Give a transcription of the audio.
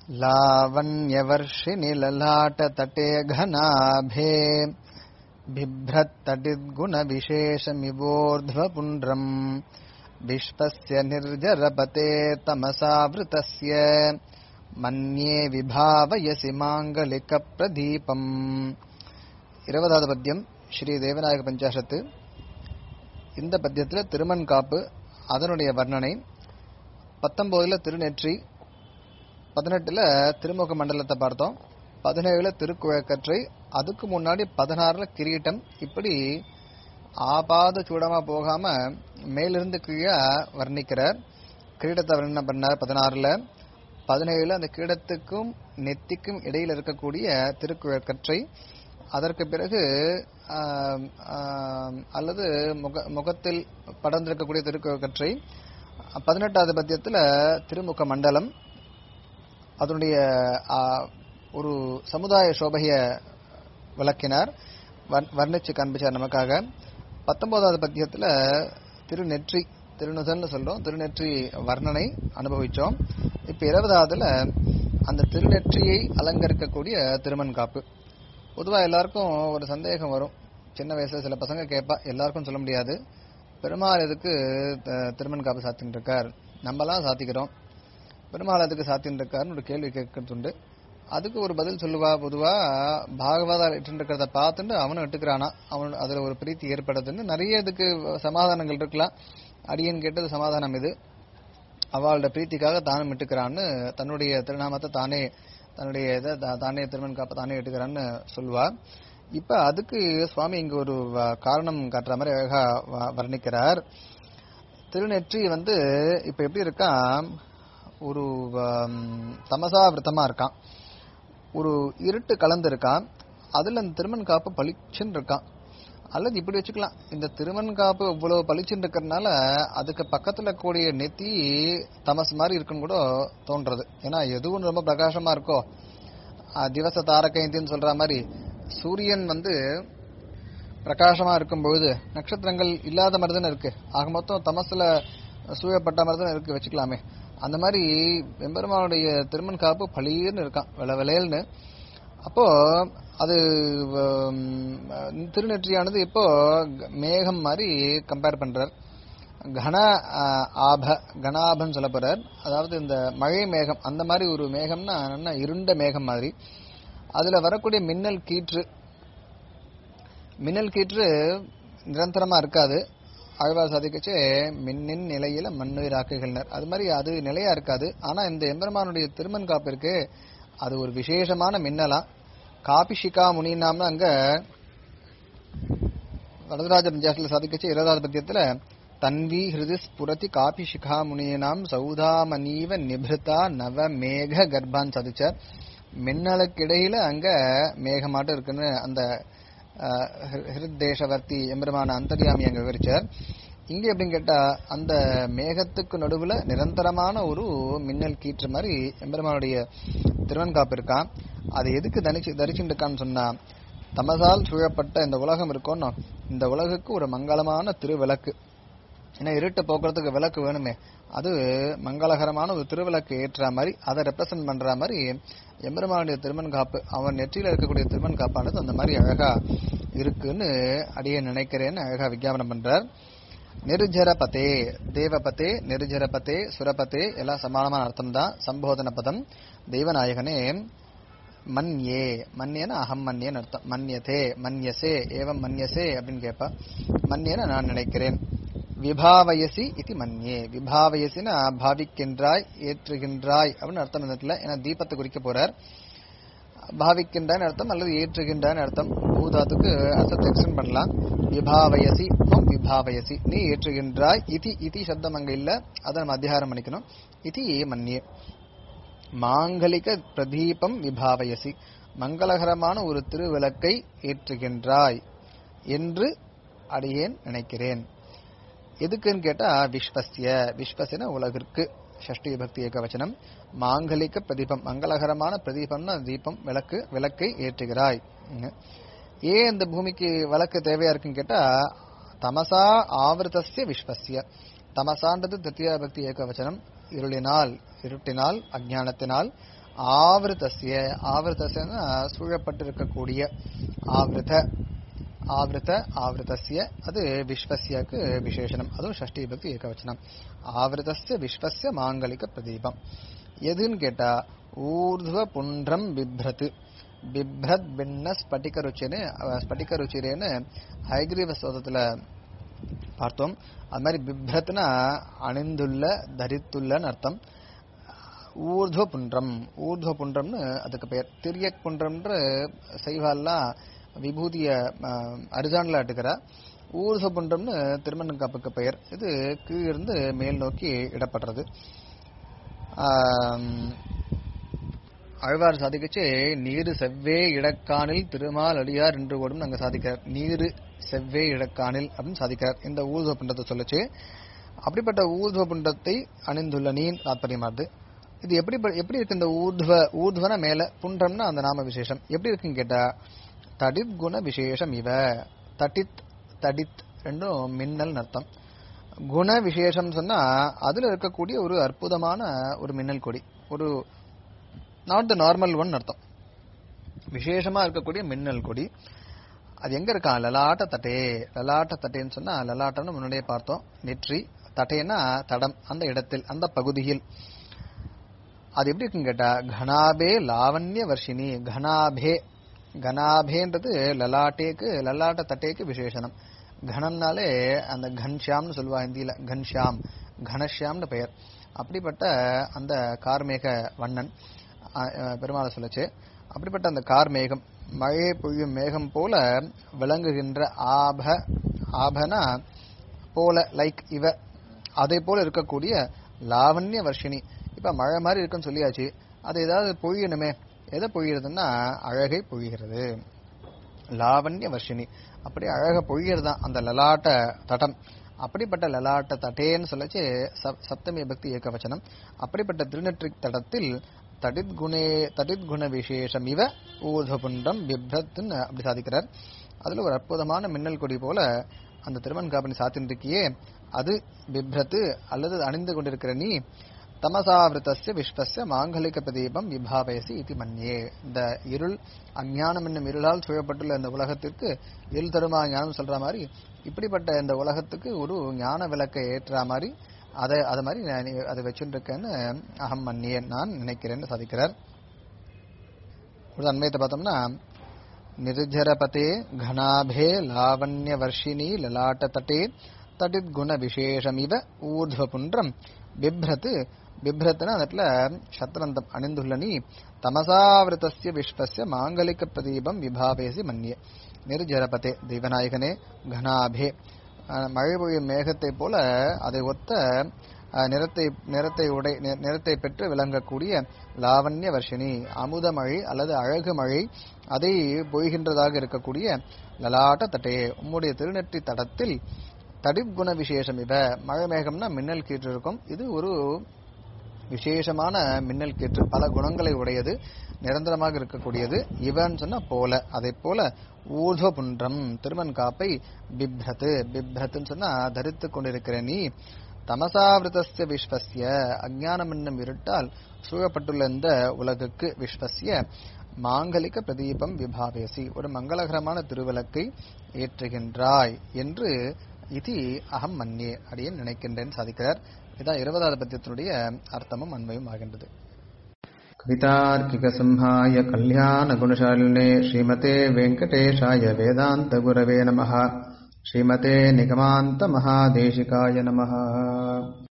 लावण्यवर्षिणिललाटतटे घनाभे बिभ्रत्तटिद्गुणविशेषमिवोर्ध्वपुण्ड्रम् विश्वस्य निर्जरपते तमसावृतस्य मन्ये विभावयसि माङ्गलिकप्रदीपम् இருபதாவது பத்தியம் ஸ்ரீ தேவநாயக பஞ்சாசத்து இந்த பத்தியத்தில் திருமண் காப்பு அதனுடைய வர்ணனை பத்தொன்பதுல திருநெற்றி பதினெட்டுல திருமுக மண்டலத்தை பார்த்தோம் பதினேழுல திருக்குழக்கற்றை அதுக்கு முன்னாடி பதினாறுல கிரீட்டம் இப்படி ஆபாத சூடமா போகாம மேலிருந்து கீழே வர்ணிக்கிறார் கிரீடத்தை வர்ணனை பண்ணார் பதினாறுல பதினேழுல அந்த கிரீடத்துக்கும் நெத்திக்கும் இடையில் இருக்கக்கூடிய திருக்குழக்கற்றை அதற்கு பிறகு அல்லது முக முகத்தில் படர்ந்திருக்கக்கூடிய திருக்குழக்கற்றை பதினெட்டாவது பத்தியத்தில் திருமுக மண்டலம் அதனுடைய ஒரு சமுதாய சோபைய விளக்கினார் வர்ணிச்சு காண்பிச்சார் நமக்காக பத்தொன்பதாவது பத்தியத்தில் திருநெற்றி திருநுதல்னு சொல்றோம் திருநெற்றி வர்ணனை அனுபவிச்சோம் இப்ப இருபதாவதுல அந்த திருநெற்றியை அலங்கரிக்கக்கூடிய திருமண் காப்பு பொதுவா எல்லாருக்கும் ஒரு சந்தேகம் வரும் சின்ன வயசுல சில பசங்க கேட்பா எல்லாருக்கும் சொல்ல முடியாது பெருமாள் எதுக்கு திருமண் காப்பு சாத்தின்னு இருக்கார் நம்மலாம் சாத்திக்கிறோம் பெருமாள் அதுக்கு சாத்தின்னு இருக்காருன்னு ஒரு கேள்வி கேட்கறது உண்டு அதுக்கு ஒரு பதில் சொல்லுவா பொதுவா பாகவதா இருக்கிறத பார்த்துட்டு அவனும் இட்டுக்கிறானா அவன் அதுல ஒரு பிரீத்தி ஏற்படுதுன்னு நிறைய இதுக்கு சமாதானங்கள் இருக்கலாம் அடியன் கேட்டது சமாதானம் இது அவளோட பிரீத்திக்காக தானும் இட்டுக்கிறான்னு தன்னுடைய திருநாமத்தை தானே தன்னுடைய இதை தானே திருமண் காப்ப தானே எடுக்கிறான்னு சொல்லுவா இப்ப அதுக்கு சுவாமி இங்க ஒரு காரணம் காட்டுற மாதிரி அழகா வர்ணிக்கிறார் திருநெற்றி வந்து இப்ப எப்படி இருக்கா ஒரு தமசா விரதமா இருக்கான் ஒரு இருட்டு கலந்து இருக்கான் அதுல அந்த திருமண் காப்பு பளிச்சுன்னு இருக்கான் அல்லது இப்படி வச்சுக்கலாம் இந்த திருமண் காப்பு இவ்வளவு பளிச்சுன்னு இருக்கிறதுனால அதுக்கு பக்கத்துல கூடிய நெத்தி தமஸ் மாதிரி இருக்குன்னு கூட தோன்றது ஏன்னா எதுவும் ரொம்ப பிரகாசமா இருக்கோ திவச தாரகைந்தின்னு சொல்ற மாதிரி சூரியன் வந்து பிரகாசமா இருக்கும் பொழுது நட்சத்திரங்கள் இல்லாத மாதிரி தானே இருக்கு ஆக மொத்தம் தமசுல சூழப்பட்ட மாதிரி தானே இருக்கு வச்சுக்கலாமே அந்த மாதிரி வெம்பெருமானுடைய திருமண் காப்பு பளீர்னு இருக்கான் வில விலையல்னு அப்போ அது திருநெற்றியானது இப்போ மேகம் மாதிரி கம்பேர் பண்றார் கன ஆப கனாபன் சொல்ல போறார் அதாவது இந்த மழை மேகம் அந்த மாதிரி ஒரு மேகம்னா என்ன இருண்ட மேகம் மாதிரி அதுல வரக்கூடிய மின்னல் கீற்று மின்னல் கீற்று நிரந்தரமா இருக்காது ஆழ்வார் சாதிக்கச்சே மின்னின் நிலையில மண்ணுயிராக்குகின்றனர் அது மாதிரி அது நிலையா இருக்காது ஆனா இந்த எம்பெருமானுடைய திருமண் காப்பு இருக்கு அது ஒரு விசேஷமான மின்னலா காபிஷிகா முனினாம்னு அங்க வரதராஜ பஞ்சாசத்துல சாதிக்கச்சு இருபதாவது பத்தியத்துல தன்வி ஹிருதி ஸ்புரதி காபி சிகா முனியனாம் சௌதாமனீவ நிபிருதா நவ மேக கர்ப்பான் சாதிச்சார் மின்னலுக்கிடையில அங்க மேகமாட்டம் இருக்குன்னு அந்த ஹிருத்தேசவர்த்தி எம்பெருமான அந்தரியாமி அங்க விவரிச்சார் இங்க எப்படின்னு கேட்டா அந்த மேகத்துக்கு நடுவுல நிரந்தரமான ஒரு மின்னல் கீற்று மாதிரி எம்பெருமானுடைய திருவன்காப்பு இருக்கான் அது எதுக்கு தனிச்சு தரிச்சுட்டு இருக்கான்னு சொன்னா தமசால் சூழப்பட்ட இந்த உலகம் இருக்கோன்னு இந்த உலகுக்கு ஒரு மங்களமான திருவிளக்கு ஏன்னா இருட்டை போக்குறதுக்கு விளக்கு வேணுமே அது மங்களகரமான ஒரு திருவிளக்கு ஏற்ற மாதிரி அதை ரெப்ரசன்ட் பண்ற மாதிரி எம்பெருமானுடைய திருமண் காப்பு அவன் நெற்றியில இருக்கக்கூடிய திருமண் காப்பானது அந்த மாதிரி அழகா இருக்குன்னு அடியே நினைக்கிறேன்னு அழகா விஞ்ஞாபனம் பண்றார் நிருஜரபதே தேவபதே நிருஜரபதே சுரபதே எல்லாம் சமானமான அர்த்தம் தான் சம்போதன பதம் தெய்வநாயகனே மன்யே மன்யேன அகம் மன்யேன்னு அர்த்தம் மன்யதே மன்யசே ஏவம் மன்யசே அப்படின்னு கேட்பா மன்யேன நான் நினைக்கிறேன் விபாவயசி இது மன்யே விபாவயசினா பாவிக்கின்றாய் ஏற்றுகின்றாய் அப்படின்னு அர்த்தம் இந்த இடத்துல ஏன்னா தீபத்தை குறிக்க போறார் பாவிக்கின்றான்னு அர்த்தம் அல்லது ஏற்றுகின்றான்னு அர்த்தம் பூதாத்துக்கு அர்த்தத்தை எக்ஸ்டென்ட் பண்ணலாம் விபாவயசி விபாவயசி நீ ஏற்றுகின்றாய் இதி இதி சப்தம் அங்க இல்ல அதை நம்ம அத்தியாரம் பண்ணிக்கணும் இது மன்யே மாங்கலிக பிரதீபம் விபாவயசி மங்களகரமான ஒரு திருவிளக்கை ஏற்றுகின்றாய் என்று அடியேன் நினைக்கிறேன் எதுக்குன்னு கேட்டா விஸ்வசிய விஸ்வசின உலகிற்கு ஷஷ்டி விபக்தி ஏக வச்சனம் மாங்கலிக பிரதீபம் மங்களகரமான பிரதீபம்னா தீபம் விளக்கு விளக்கை ஏற்றுகிறாய் ஏன் இந்த பூமிக்கு விளக்கு தேவையா இருக்குன்னு கேட்டா தமசா ஆவருத்தசிய விஸ்வசிய தமசான்றது திருத்தியா பக்தி ஏக வச்சனம் இருளினால் இருட்டினால் அஜானத்தினால் ஆவிருத்தசிய ஆவிருத்தசியன்னா சூழப்பட்டிருக்கக்கூடிய ஆவிருத ஆவிருத ஆவிருத்தசிய அது விஸ்வசியக்கு விசேஷனம் அதுவும் ஷஷ்டி பக்தி ஏகவச்சனம் ஆவிருதஸ்ய விஸ்வசிய மாங்கலிக பிரதீபம் எதுன்னு கேட்டா ஊர்துவ புன்றம் பிப்ரத் பிப்ரத் பின்ன ஸ்பட்டிக ருச்சின்னு அஹ், ஸ்பட்டிக ருச்சிரேன்னு ஹைகிரீவ ஸ்தோதத்துல பார்த்தோம் அது மாதிரி பிப்ரத்னா அணிந்துள்ள தரித்துள்ளன்னு அர்த்தம் ஊர்துவ புன்றம் ஊர்துவ புன்றம்னு அதுக்கு பெயர் திரியக் புன்றம்ன்ற செய்வால்லாம் விபூதிய அஹ், அரிசான்ல அட்டுக்கிறா ஊர்துவ புன்றம்னு திருமணம் காப்புக்கு பெயர் இது கீழிருந்து மேல் நோக்கி இடப்படுறது ஆம், ஆழ்வார் சாதிக்கச்சு நீரு செவ்வே இடக்கானில் திருமால் அடியார் என்று கூடும் நாங்க சாதிக்கிறார் நீரு செவ்வே இடக்கானில் அப்படின்னு சாதிக்கிறார் இந்த ஊர்துவ புண்டத்தை சொல்லுச்சு அப்படிப்பட்ட ஊர்துவ புண்டத்தை அணிந்துள்ள நீன் தாத்பரியமானது இது எப்படி ப- எப்படி இருக்கு இந்த ஊர்துவ ஊர்துவன மேல புன்றம்னா அந்த நாம விசேஷம் எப்படி இருக்குன்னு கேட்டா தடித் குண விசேஷம் இவ தடித் தடித் ரெண்டும் மின்னல் அர்த்தம் குண விசேஷம் சொன்னா அதுல இருக்கக்கூடிய ஒரு அற்புதமான ஒரு மின்னல் கொடி ஒரு நாட் த நார்மல் ஒன் அர்த்தம் விசேஷமா இருக்கக்கூடிய மின்னல் கொடி அது எங்க இருக்கா லலாட்ட தட்டே லலாட்ட தட்டேன்னு சொன்னா லலாட்டம்னு முன்னாடியே பார்த்தோம் நெற்றி தட்டைன்னா தடம் அந்த இடத்தில் அந்த பகுதியில் அது எப்படி இருக்குன்னு கேட்டா கனாபே லாவண்ய வர்ஷினி கனாபே கனாபேன்றது லலாட்டேக்கு லலாட்ட தட்டேக்கு விசேஷனம் கணம்னாலே அந்த கன்ஷியாம்னு சொல்லுவா ஹிந்தியில கன்ஷியாம் கனஷ்யாம்னு பெயர் அப்படிப்பட்ட அந்த கார்மேக வண்ணன் அஹ், அஹ், பெருமாளை சொல்லுச்சு அப்படிப்பட்ட அந்த கார்மேகம் மழை பொழியும் மேகம் போல விளங்குகின்ற ஆப ஆபனா போல லைக் இவ அதே போல இருக்கக்கூடிய லாவண்ய வர்ஷினி இப்ப மழை மாதிரி இருக்குன்னு சொல்லியாச்சு அது ஏதாவது பொழியணுமே எதை பொழியறதுன்னா அழகை பொழிகிறது லாவண்ய வர்ஷினி அப்படி அழக பொழியறது தான் அந்த லலாட்ட தடம் அப்படிப்பட்ட லலாட்ட தட்டேன்னு சொல்லச்சு சப்- சப்தமி பக்தி ஏகவச்சனம் அப்படிப்பட்ட திருநெற்றி தடத்தில் தடித் குணே தடித் குண விசேஷம் இவ ஊர்துவபுண்டம் பிப்ரத்ன்னு அப்படி சாதிக்கிறார் அதுல ஒரு அற்புதமான மின்னல் கொடி போல அந்த திருமண் காப்பனி சாத்தின் இருக்கியே அது பிப்ரத்து அல்லது அணிந்து கொண்டிருக்கிற நீ தமசாவிரதஸ்ய விஸ்வஸ்ய மாங்கலிக பிரதீபம் விபாவயசி இது மன்யே இந்த இருள் அஞ்ஞானம் என்னும் இருளால் சூழப்பட்டுள்ள இந்த உலகத்திற்கு இருள் தருமா ஞானம் சொல்ற மாதிரி இப்படிப்பட்ட இந்த உலகத்துக்கு ஒரு ஞான விளக்கை ஏற்ற மாதிரி அதை அது மாதிரி நான் நீ- அதை வச்சுருக்கேன்னு அகம் மன்னியன் நான் நினைக்கிறேன்னு சாதிக்கிறார் ஒரு அண்மையத்தை பார்த்தோம்னா निर्झरपते घनाभे लावण्यवर्षिणी ललाटतटे तटिद्गुणविशेषमिव ஊர்துவபுன்றம் பிப்ரத் பிப்ரத்னா அந்த இடத்துல சத்ரந்தம் அணிந்துள்ள நீ தமசாவிரதஸ்ய விஸ்வஸ்ய மாங்கலிக பிரதீபம் விபாவேசி மன்னிய நிர்ஜரபதே தெய்வநாயகனே கனாபே அஹ், மழை பொழியும் மேகத்தை போல அதை ஒத்த அஹ், நிறத்தை நிறத்தை உடை நி- நிறத்தை பெற்று விளங்கக்கூடிய லாவண்ய வர்ஷினி அமுத மழை அல்லது அழகு மழை அதை பொய்கின்றதாக இருக்கக்கூடிய லலாட்ட தட்டையே உம்முடைய திருநெற்றி தடத்தில் தடிக்குண விசேஷம் இவ மழை மேகம்னா மின்னல் கீற்று இருக்கும் இது ஒரு விசேஷமான மின்னல் கீற்று பல குணங்களை உடையது நிரந்தரமாக இருக்கக்கூடியது இவன் சொன்னா போல அதை போல ஊர்துவ புன்றம் திருமன் காப்பை பிப்ரத் பிப்ரத்னு சொன்னா தரித்துக் கொண்டிருக்கிற நீ தமசாவிரதஸ்ய விஸ்வஸ்ய அஞ்ஞானம் என்னும் இருட்டால் சூழப்பட்டுள்ள இந்த உலகுக்கு விஸ்வஸ்ய மாங்கலிக பிரதீபம் விபாவேசி ஒரு மங்களகரமான திருவிளக்கை ஏற்றுகின்றாய் என்று இது அகம் மன்யே அடியேன் நினைக்கின்றேன் சாதிக்கிறார் இதான் இருபதாவது பத்தியத்தினுடைய அர்த்தமும் அண்மையும் ஆகின்றது कवितार्किकसंहाय कल्याणगुणशालिने श्रीमते वेङ्कटेशाय वेदान्तगुरवे नमः श्रीमते निगमान्तमहादेशिकाय नमः